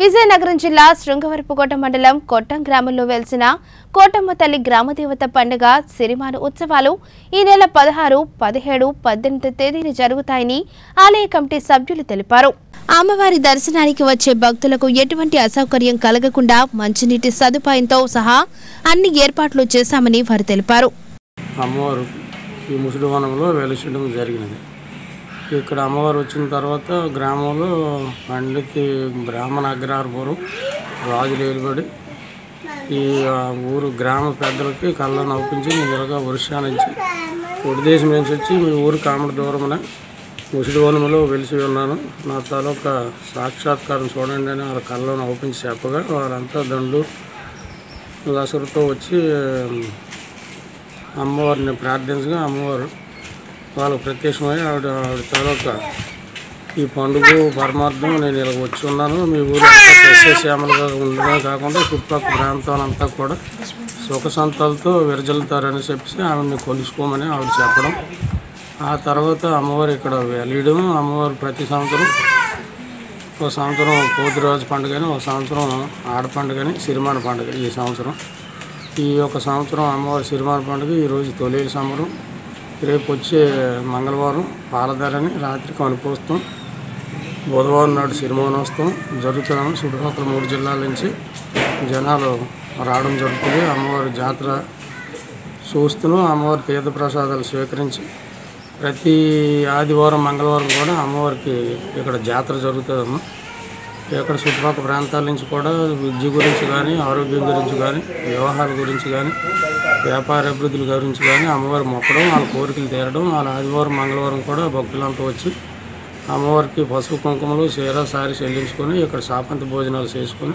విజయనగరం జిల్లా శృంగవరపుకోట మండలం కొట్టం గ్రామంలో వెలిసిన కోటమ్మ తల్లి గ్రామదేవత పండుగ సిరిమాను ఉత్సవాలు ఈ నెల పదహారు పదిహేడు పద్దెనిమిది తేదీన జరుగుతాయని ఆలయ కమిటీ సభ్యులు తెలిపారు అమ్మవారి దర్శనానికి వచ్చే భక్తులకు ఎటువంటి అసౌకర్యం కలగకుండా మంచినీటి సదుపాయంతో సహా అన్ని ఏర్పాట్లు చేశామని వారు తెలిపారు అమ్మవారు ఈ ముసుడు వనంలో వెలిసడం జరిగినది ఇక్కడ అమ్మవారు వచ్చిన తర్వాత గ్రామంలో పండితి బ్రాహ్మణ అగ్రహారపురం రాజులు ఏలుబడి ఈ ఆ, ఊరు గ్రామ పెద్దలకి కళ్ళ నవ్వించి నిజంగా వర్షా నుంచి ఉడిదేశం నుంచి వచ్చి మీ ఊరు కామడ దూరమున ముసుడు వనములో వెలిసి ఉన్నాను నా తాలూకా సాక్షాత్కారం చూడండి అని వాళ్ళ కళ్ళలో నవ్వించి చెప్పగా వారంతా దండు లసరుతో వచ్చి అమ్మవారిని ప్రార్థించగా అమ్మవారు వాళ్ళు ప్రత్యక్షమై ఆవిడ ఆవిడ తాలూకా ఈ పండుగ పరమార్థం నేను ఇలా వచ్చి ఉన్నాను మీ ఊరు అంతా సస్యశ్యామలుగా ఉండడమే కాకుండా చుట్టుపక్కల ప్రాంతాలంతా కూడా సుఖ సంతాలతో విరజల్లుతారని చెప్పి ఆవిడని కొలుసుకోమని ఆవిడ చెప్పడం ఆ తర్వాత అమ్మవారు ఇక్కడ వెలియడం అమ్మవారు ప్రతి సంవత్సరం ఒక సంవత్సరం పోతురాజు పండుగని ఒక సంవత్సరం ఆడ పండుగని సిరిమాన పండుగ ఈ సంవత్సరం ఈ యొక్క సంవత్సరం అమ్మవారి సిరిమాన పండుగ ఈరోజు తొలి సంబరం రేపు వచ్చే మంగళవారం పాలధారని రాత్రి కనుపోస్తాం బుధవారం నాడు సిరిమోనోత్సవం జరుగుతున్నాము చుట్టుపక్కల మూడు జిల్లాల నుంచి జనాలు రావడం జరుగుతుంది అమ్మవారి జాతర చూస్తున్నాం అమ్మవారి తీర్థ ప్రసాదాలు స్వీకరించి ప్రతి ఆదివారం మంగళవారం కూడా అమ్మవారికి ఇక్కడ జాతర జరుగుతుందమ్మా ఇక్కడ చుట్టుపక్కల ప్రాంతాల నుంచి కూడా విద్య గురించి కానీ ఆరోగ్యం గురించి కానీ వ్యవహారాల గురించి కానీ వ్యాపార అభివృద్ధుల గురించి కానీ అమ్మవారి మొక్కడం వాళ్ళ కోరికలు తీరడం వాళ్ళ ఆదివారం మంగళవారం కూడా భక్తులంతా వచ్చి అమ్మవారికి పసుపు కుంకుమలు చీర సారి చెల్లించుకొని ఇక్కడ సాపంత భోజనాలు చేసుకొని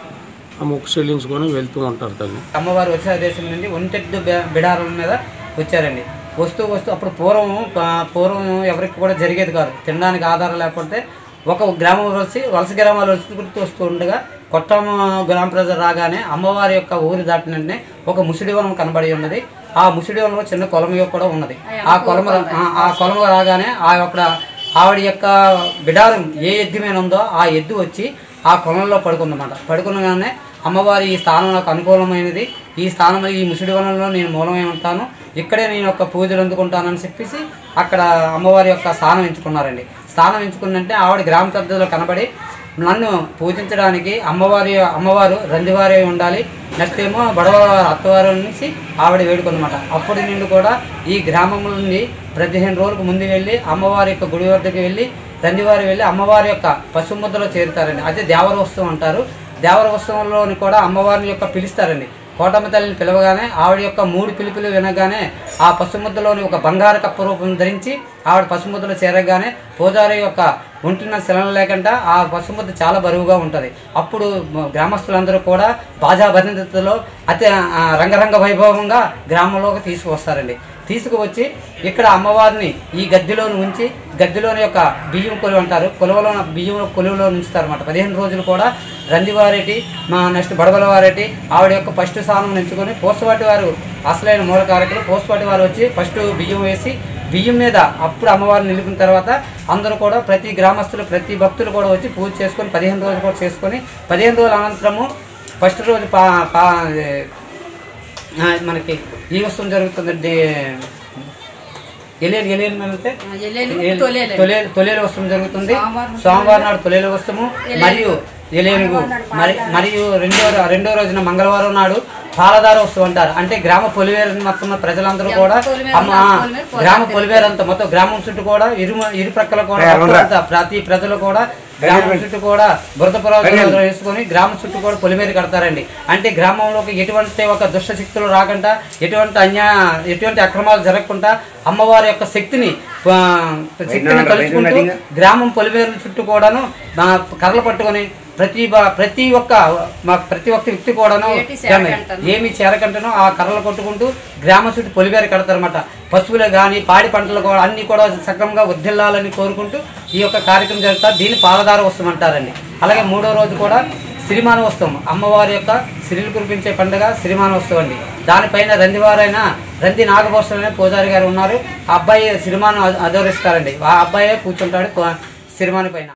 ఆ మొక్కు చెల్లించుకొని వెళ్తూ ఉంటారు తల్లి అమ్మవారు వచ్చిన దేశం నుండి ఒంటెద్దు బె- బిడారం మీద వచ్చారండి వస్తూ వస్తూ అప్పుడు పూర్వం ప- పూర్వం ఎవరికి కూడా జరిగేది కాదు తినడానికి ఆధారం లేకపోతే ఒక గ్రామం వచ్చి వలస గ్రామాలు వచ్చి గుర్తు వస్తూ ఉండగా కొట్టం గ్రామ ప్రజలు రాగానే అమ్మవారి యొక్క ఊరి దాటినంటే ఒక ముసిడివనం కనబడి ఉన్నది ఆ ముసిడివనంలో చిన్న కొలమ కూడా ఉన్నది ఆ కొలమ ఆ- ఆ కొలమ రాగానే ఆ యొక్క ఆవిడ యొక్క బిడారం ఏ ఎద్దు మీద ఉందో ఆ ఎద్దు వచ్చి ఆ కొలంలో పడుకుందన్నమాట పడుకునగానే అమ్మవారి ఈ స్థానం నాకు అనుకూలమైనది ఈ స్థానం ఈ ముసిడి వనంలో నేను మూలమై ఉంటాను ఇక్కడే నేను యొక్క పూజలు అందుకుంటానని చెప్పేసి అక్కడ అమ్మవారి యొక్క స్థానం ఎంచుకున్నారండి స్థానం ఎంచుకున్నంటే ఆవిడ గ్రామ పెద్దలు కనబడి నన్ను పూజించడానికి అమ్మవారి అమ్మవారు రందివారి ఉండాలి నెక్స్ట్ ఏమో బడవ అత్తవారు నుంచి ఆవిడ వేడుకుందన్నమాట అప్పటి నుండి కూడా ఈ గ్రామం నుండి పదిహేను రోజులకు ముందు వెళ్ళి అమ్మవారి యొక్క గుడి వద్దకు వెళ్ళి రందివారి వెళ్ళి అమ్మవారి యొక్క పశుముద్రలో చేరుతారండి అదే దేవర ఉత్సవం అంటారు దేవర ఉత్సవంలోని కూడా అమ్మవారిని యొక్క పిలుస్తారండి కోటమ్మ తల్లిని పిలవగానే ఆవిడ యొక్క మూడు పిలుపులు వినగానే ఆ పశుముద్దలోని ఒక బంగారు కప్ప రూపం ధరించి ఆవిడ పశుముద్దలో చేరగానే పూజారి యొక్క ఒంటిన శిలన లేకుండా ఆ పశుముద్ద చాలా బరువుగా ఉంటుంది అప్పుడు మ- గ్రామస్తులందరూ కూడా బాజా భద్రతలో అతి ఆ, రంగరంగ వైభవంగా గ్రామంలోకి తీసుకువస్తారండి తీసుకువచ్చి ఇక్కడ అమ్మవారిని ఈ గద్దెలోని ఉంచి గద్దెలోని యొక్క బియ్యం కొలువు అంటారు కొలువలో బియ్యం కొలువులో ఉంచుతారు అనమాట పదిహేను రోజులు కూడా రందివారెడ్డి మా నెక్స్ట్ బడబల వారెడ్డి ఆవిడ యొక్క ఫస్ట్ స్థానం ఎంచుకొని పోస్టుపాటి వారు అసలైన మూల కారకులు పోస్టుపాటి వారు వచ్చి ఫస్ట్ బియ్యం వేసి బియ్యం మీద అప్పుడు అమ్మవారిని నిలిపిన తర్వాత అందరూ కూడా ప్రతి గ్రామస్తులు ప్రతి భక్తులు కూడా వచ్చి పూజ చేసుకొని పదిహేను రోజులు కూడా చేసుకొని పదిహేను రోజుల అనంతరము ఫస్ట్ రోజు పా పా ఆ, మనకి ఈ వస్తువు జరుగుతుందండి ఎలియన్ ఎలియన్ వెళ్తే తొలేలు తొలేలు వస్తువు జరుగుతుంది సోమవారం నాడు తొలేలు వస్తువు మరియు ఎలేనుగు మరి మరియు రెండో రో- రెండో రోజున మంగళవారం నాడు పాలదార వస్తువు అంటారు అంటే గ్రామ పొలివేరు మొత్తం ఉన్న ప్రజలందరూ కూడా అమ్మ గ్రామ పొలివేరు అంతా మొత్తం గ్రామం చుట్టూ కూడా ఇరు ఇరు ప్రక్కల కూడా భక్తులంతా, ప్రతి ప్రజలు కూడా గ్రామం చుట్టూ కూడా బురద పొలాలు వేసుకొని గ్రామం చుట్టూ కూడా పొలిమేర కడతారండి అంటే గ్రామంలోకి ఎటువంటి ఒక దుష్ట శక్తులు రాకుండా ఎటువంటి అన్యా ఎటువంటి అక్రమాలు జరగకుండా అమ్మవారి యొక్క శక్తిని ఆ, శక్తిని కలుసుకుంటూ గ్రామం పొలిమేరుల చుట్టూ కూడాను ఆ, కర్రలు పట్టుకొని ప్రతి బ- ప్రతి ఒక్క మా ప్రతి ఒక్క వ్యక్తి కూడాను ఏమి చేరకంటనో ఆ కర్రలు కొట్టుకుంటూ గ్రామ చుట్టూ పొలిమేర కడతారన్నమాట పశువులు కానీ పాడి పంటలు కూడా అన్ని కూడా సక్రమంగా వర్ధిల్లాలని కోరుకుంటూ ఈ యొక్క కార్యక్రమం జరుగుతుంది దీన్ని పాలదార వస్తువు అంటారండి అలాగే మూడో రోజు కూడా సిరిమానోత్సవం అమ్మవారి యొక్క సిరిలు కురిపించే పండుగ సిరిమానోత్సవం అండి దానిపైన రందివారైన రంది నాగభూషణ అనే పూజారి గారు ఉన్నారు ఆ అబ్బాయి సిరిమాను ఆదరిస్తారండి ఆ అబ్బాయే కూర్చుంటాడు సిరిమాని పైన